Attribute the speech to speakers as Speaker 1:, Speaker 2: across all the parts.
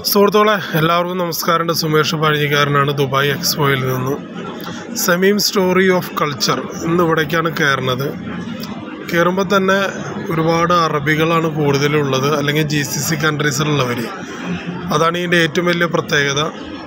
Speaker 1: സുഹൃത്തുക്കളെ എല്ലാവർക്കും നമസ്കാരം സുമേഷ് പഴഞ്ഞിക്കാരനാണ് ദുബായ് എക്സ്പോയിൽ നിന്ന് സമീം സ്റ്റോറി ഓഫ് കൾച്ചർ ഇന്ന് ഇവിടേക്കാണ് കയറുന്നത് കയറുമ്പോൾ തന്നെ ഒരുപാട് അറബികളാണ് കൂടുതലുള്ളത് അല്ലെങ്കിൽ ജി സി സി കൺട്രീസിലുള്ളവർ അതാണ് ഇതിൻ്റെ ഏറ്റവും വലിയ പ്രത്യേകത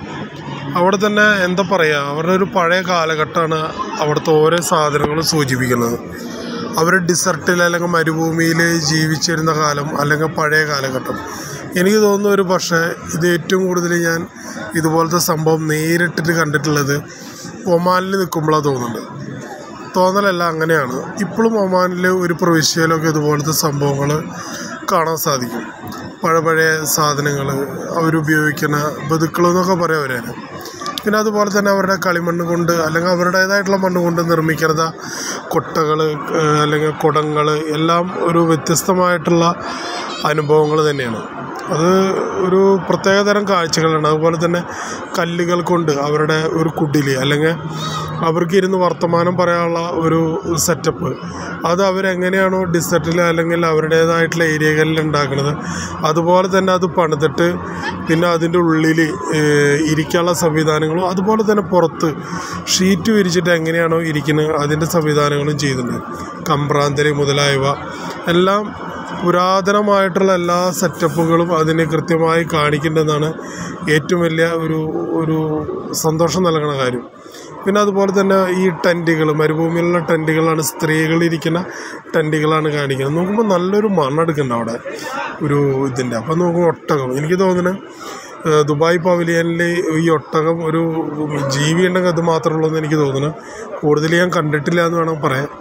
Speaker 1: അവിടെ തന്നെ എന്താ പറയുക അവരുടെ ഒരു പഴയ കാലഘട്ടമാണ് അവിടുത്തെ ഓരോ സാധനങ്ങളും സൂചിപ്പിക്കുന്നത് അവർ ഡിസർട്ടിൽ അല്ലെങ്കിൽ മരുഭൂമിയിൽ ജീവിച്ചിരുന്ന കാലം അല്ലെങ്കിൽ പഴയ കാലഘട്ടം എനിക്ക് തോന്നുന്നു ഒരു പക്ഷേ ഇത് ഏറ്റവും കൂടുതൽ ഞാൻ ഇതുപോലത്തെ സംഭവം നേരിട്ടിട്ട് കണ്ടിട്ടുള്ളത് ഒമാനിൽ നിൽക്കുമ്പോഴാണ് തോന്നുന്നുണ്ട് തോന്നലല്ല അങ്ങനെയാണ് ഇപ്പോഴും ഒമാനിൽ ഒരു പ്രവിശ്യയിലൊക്കെ ഇതുപോലത്തെ സംഭവങ്ങൾ കാണാൻ സാധിക്കും പഴയ പഴയ സാധനങ്ങൾ അവരുപയോഗിക്കുന്ന ബതുക്കളെന്നൊക്കെ പറയാം അവരെ പിന്നെ അതുപോലെ തന്നെ അവരുടെ കളിമണ്ണ് കൊണ്ട് അല്ലെങ്കിൽ അവരുടേതായിട്ടുള്ള മണ്ണ് കൊണ്ട് നിർമ്മിക്കുന്ന കൊട്ടകൾ അല്ലെങ്കിൽ കുടങ്ങൾ എല്ലാം ഒരു വ്യത്യസ്തമായിട്ടുള്ള അനുഭവങ്ങൾ തന്നെയാണ് അത് ഒരു പ്രത്യേകതരം കാഴ്ചകളാണ് അതുപോലെ തന്നെ കല്ലുകൾ കൊണ്ട് അവരുടെ ഒരു കുടിൽ അല്ലെങ്കിൽ അവർക്ക് ഇരുന്ന് വർത്തമാനം പറയാനുള്ള ഒരു സെറ്റപ്പ് അത് അവരെങ്ങനെയാണോ ഡിസർട്ടിൽ അല്ലെങ്കിൽ അവരുടേതായിട്ടുള്ള ഏരിയകളിൽ ഉണ്ടാക്കുന്നത് അതുപോലെ തന്നെ അത് പണിതിട്ട് പിന്നെ അതിൻ്റെ ഉള്ളിൽ ഇരിക്കാനുള്ള സംവിധാനങ്ങളും അതുപോലെ തന്നെ പുറത്ത് ഷീറ്റ് വിരിച്ചിട്ട് എങ്ങനെയാണോ ഇരിക്കുന്നത് അതിൻ്റെ സംവിധാനങ്ങളും ചെയ്തിട്ടുണ്ട് കമ്പ്രാന്തരി മുതലായവ എല്ലാം പുരാതനമായിട്ടുള്ള എല്ലാ സെറ്റപ്പുകളും അതിനെ കൃത്യമായി കാണിക്കേണ്ടതാണ് ഏറ്റവും വലിയ ഒരു ഒരു സന്തോഷം നൽകുന്ന കാര്യം പിന്നെ അതുപോലെ തന്നെ ഈ ടെൻറ്റുകൾ മരുഭൂമിയിലുള്ള ടെൻറ്റുകളാണ് സ്ത്രീകൾ ഇരിക്കുന്ന ടെൻറ്റുകളാണ് കാണിക്കുന്നത് നോക്കുമ്പോൾ നല്ലൊരു മണ്ണെടുക്കുന്നുണ്ട് അവിടെ ഒരു ഇതിൻ്റെ അപ്പം നോക്കുമ്പോൾ ഒട്ടകം എനിക്ക് തോന്നുന്നു ഏഹ് ദുബായ് പവലിയനിൽ ഈ ഒട്ടകം ഒരു ജീവി ഉണ്ടെങ്കിൽ അത് മാത്രമേ ഉള്ളൂ എന്ന് എനിക്ക് തോന്നുന്നു കൂടുതൽ ഞാൻ കണ്ടിട്ടില്ല എന്ന് വേണം പറയാൻ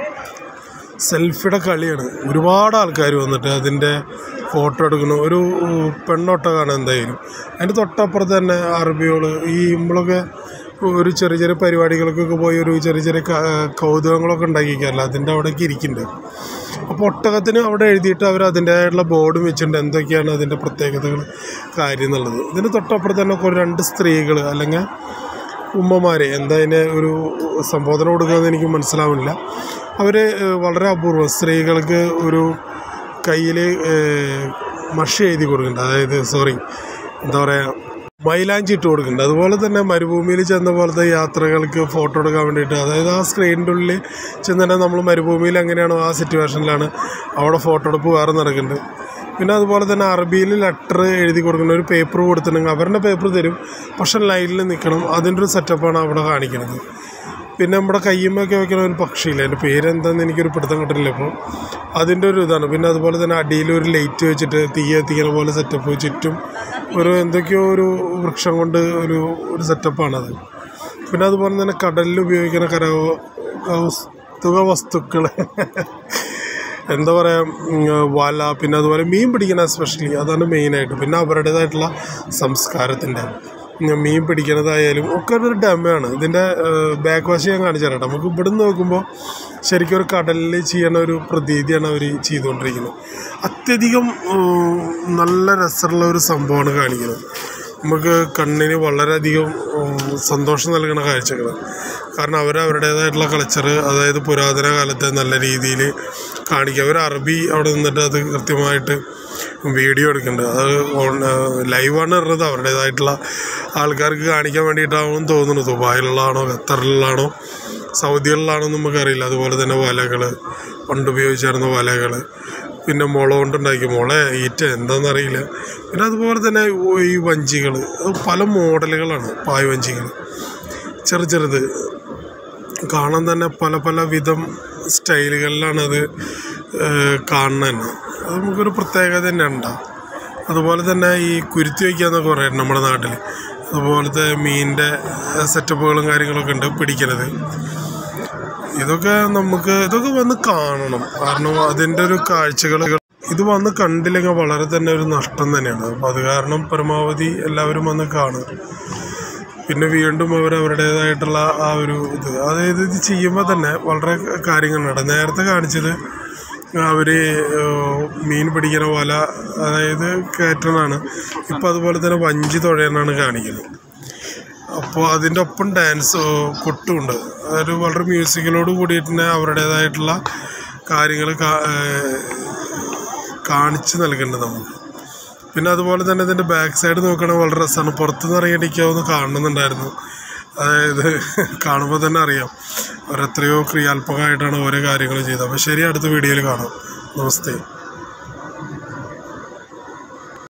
Speaker 1: സെൽഫിയുടെ കളിയാണ് ഒരുപാട് ആൾക്കാർ വന്നിട്ട് അതിൻ്റെ ഫോട്ടോ എടുക്കുന്നു ഒരു പെണ്ണൊട്ടകാണ് എന്തായാലും അതിൻ്റെ തൊട്ടപ്പുറത്ത് തന്നെ അറബികൾ ഈ നമ്മളൊക്കെ ഒരു ചെറിയ ചെറിയ പരിപാടികൾക്കൊക്കെ പോയി ഒരു ചെറിയ ചെറിയ ക- കൗതുകങ്ങളൊക്കെ ഉണ്ടാക്കിക്കാറില്ല അതിൻ്റെ അവിടേക്ക് ഇരിക്കുന്നുണ്ട് അപ്പോൾ ഒട്ടകത്തിന് അവിടെ എഴുതിയിട്ട് അവർ അതിൻ്റേതായിട്ടുള്ള ബോർഡും വെച്ചിട്ടുണ്ട് എന്തൊക്കെയാണ് അതിൻ്റെ പ്രത്യേകതകൾ കാര്യം എന്നുള്ളത് ഇതിന് തൊട്ടപ്പുറത്ത് തന്നെ ഒരു രണ്ട് സ്ത്രീകൾ അല്ലെങ്കിൽ ഉമ്മമാർ എന്താ അതിന് ഒരു സംബോധന കൊടുക്കുകയെന്ന് എനിക്ക് മനസ്സിലാവുന്നില്ല അവർ വളരെ അപൂർവം സ്ത്രീകൾക്ക് ഒരു കയ്യിൽ മഷി എഴുതി കൊടുക്കുന്നുണ്ട് അതായത് സോറി എന്താ പറയുക മൈലാഞ്ചി ഇട്ട് കൊടുക്കുന്നുണ്ട് അതുപോലെ തന്നെ മരുഭൂമിയിൽ ചെന്ന പോലത്തെ യാത്രകൾക്ക് ഫോട്ടോ എടുക്കാൻ വേണ്ടിയിട്ട് അതായത് ആ സ്ക്രീനിൻ്റെ ഉള്ളിൽ ചെന്നിട്ട് നമ്മൾ മരുഭൂമിയിൽ എങ്ങനെയാണോ ആ സിറ്റുവേഷനിലാണ് അവിടെ ഫോട്ടോ എടുപ്പ് വേറെ നടക്കുന്നുണ്ട് പിന്നെ അതുപോലെ തന്നെ അറബിയിൽ ലെറ്റർ എഴുതി കൊടുക്കുന്ന ഒരു പേപ്പർ കൊടുത്തിട്ടുണ്ടെങ്കിൽ അവരുടെ പേപ്പർ തരും പക്ഷെ ലൈനിൽ നിൽക്കണം അതിൻ്റെ ഒരു സെറ്റപ്പാണ് അവിടെ കാണിക്കുന്നത് പിന്നെ നമ്മുടെ കയ്യുമ്മൊക്കെ വെക്കുന്ന ഒരു പക്ഷിയില്ല അതിൻ്റെ പേരെന്താന്ന് എനിക്കൊരു പിടുത്തം കിട്ടുന്നില്ല ഇപ്പോൾ അതിൻ്റെ ഒരു ഇതാണ് പിന്നെ അതുപോലെ തന്നെ അടിയിൽ ഒരു ലൈറ്റ് വെച്ചിട്ട് തീ എത്തിക്കുന്ന പോലെ സെറ്റപ്പ് ചുറ്റും ഒരു എന്തൊക്കെയോ ഒരു വൃക്ഷം കൊണ്ട് ഒരു ഒരു സെറ്റപ്പാണത് പിന്നെ അതുപോലെ തന്നെ കടലിൽ ഉപയോഗിക്കുന്ന കര കൗസ്തുക വസ്തുക്കൾ എന്താ പറയുക വല പിന്നെ അതുപോലെ മീൻ പിടിക്കുന്ന എസ്പെഷ്യലി അതാണ് മെയിനായിട്ട് പിന്നെ അവരുടേതായിട്ടുള്ള സംസ്കാരത്തിൻ്റെ മീൻ പിടിക്കുന്നതായാലും ഒക്കെ ഒരു ഡെമയാണ് ഇതിൻ്റെ ബാക്ക് വശം ഞാൻ കാണിച്ചു തരാം നമുക്ക് ഇവിടുന്ന് നോക്കുമ്പോൾ ശരിക്കും ഒരു കടലിൽ ചെയ്യണ ഒരു പ്രതീതിയാണ് അവർ ചെയ്തുകൊണ്ടിരിക്കുന്നത് അത്യധികം ഉം, നല്ല രസമുള്ള ഒരു സംഭവമാണ് കാണിക്കുന്നത് നമുക്ക് കണ്ണിന് വളരെയധികം ഉം, സന്തോഷം നൽകുന്ന കാഴ്ചകൾ കാരണം അവർ അവരുടേതായിട്ടുള്ള കൾച്ചർ അതായത് പുരാതന കാലത്തെ നല്ല രീതിയിൽ കാണിക്കുക അവർ അറബി അവിടെ നിന്നിട്ട് അത് കൃത്യമായിട്ട് വീഡിയോ എടുക്കുന്നുണ്ട് അത് ഓൺ ലൈവാണ് ഇടുന്നത് അവരുടേതായിട്ടുള്ള ആൾക്കാർക്ക് കാണിക്കാൻ വേണ്ടിയിട്ടാണെന്ന് തോന്നുന്നു ദുബായിലുള്ളതാണോ ഖത്തറിലുള്ളതാണോ സൗദികളിലാണോ എന്ന് നമുക്കറിയില്ല അതുപോലെ തന്നെ വലകൾ പണ്ട് ഉപയോഗിച്ചിരുന്ന വലകൾ പിന്നെ മുള കൊണ്ടുണ്ടാക്കിയ മുള ഈറ്റ എന്താണെന്നറിയില്ല പിന്നെ അതുപോലെ തന്നെ ഈ വഞ്ചികൾ പല മോഡലുകളാണ് പായ് വഞ്ചികൾ ചെറു ചെറുത് കാണാൻ തന്നെ പല പല വിധം സ്റ്റൈലുകളിലാണ് അത് കാണുന്നത് തന്നെ അത് നമുക്കൊരു പ്രത്യേകത തന്നെ ഉണ്ടാവും അതുപോലെ തന്നെ ഈ കുരുത്തി വയ്ക്കുക എന്നൊക്കെ പറയാം നമ്മുടെ നാട്ടിൽ അതുപോലത്തെ മീനിൻ്റെ സെറ്റപ്പുകളും കാര്യങ്ങളൊക്കെ ഉണ്ട് പിടിക്കുന്നത് ഇതൊക്കെ നമുക്ക് ഇതൊക്കെ വന്ന് കാണണം കാരണം അതിൻ്റെ ഒരു കാഴ്ചകൾ ഇത് വന്ന് കണ്ടില്ലെങ്കിൽ വളരെ തന്നെ ഒരു നഷ്ടം തന്നെയാണ് അപ്പോൾ അത് കാരണം പരമാവധി എല്ലാവരും വന്ന് കാണുക പിന്നെ വീണ്ടും അവർ അവരുടേതായിട്ടുള്ള ആ ഒരു ഇത് അതായത് ഇത് ചെയ്യുമ്പോൾ തന്നെ വളരെ കാര്യങ്ങളുണ്ട് നേരത്തെ കാണിച്ചത് അവർ മീൻ പിടിക്കുന്ന വല അതായത് കയറ്റണാണ് ഇപ്പോൾ അതുപോലെ തന്നെ വഞ്ചി തുഴയണാണ് കാണിക്കുന്നത് അപ്പോൾ അതിൻ്റെ ഒപ്പം ഡാൻസ് കൊട്ടുമുണ്ട് അതൊരു വളരെ മ്യൂസിക്കിനോട് കൂടിയിട്ട് തന്നെ അവരുടേതായിട്ടുള്ള കാര്യങ്ങൾ കാണിച്ച് നൽകേണ്ടത് നമുക്ക് പിന്നെ അതുപോലെ തന്നെ ഇതിൻ്റെ ബാക്ക് സൈഡ് നോക്കുകയാണെങ്കിൽ വളരെ രസമാണ് പുറത്തുനിന്ന് ഇറങ്ങിയിട്ടിരിക്കാവുന്ന കാണുന്നുണ്ടായിരുന്നു അതായത് കാണുമ്പോൾ തന്നെ അറിയാം അവരെത്രയോ ക്രിയാത്മകമായിട്ടാണ് ഓരോ കാര്യങ്ങൾ ചെയ്തത് അപ്പോൾ ശരി അടുത്ത വീഡിയോയിൽ കാണാം നമസ്തേ